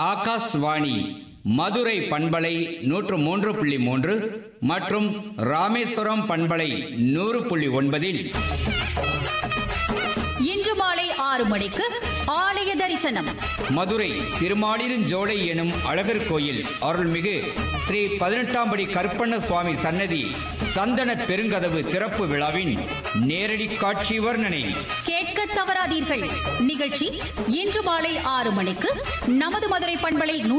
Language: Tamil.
ஆகாஷ்வாணி மதுரை பண்பலை நூற்று மூன்று புள்ளி மூன்று மற்றும் ராமேஸ்வரம் பண்பலை நூறு புள்ளி ஒன்பதில் இன்று மாலை ஆறு மணிக்கு ஆலய தரிசனம் மதுரை திருமாலிருஞ்சோலை எனும் அழகர் கோயில் அருள்மிகு ஸ்ரீ பதினெட்டாம் படி கருப்பண்ண சுவாமி சன்னதி சந்தன பெருங்கதவு திறப்பு விழாவின் நேரடி காட்சி வர்ணனை கேட்க தவறாதீர்கள் நிகழ்ச்சி இன்று மாலை ஆறு மணிக்கு நமது மதுரை பண்பலை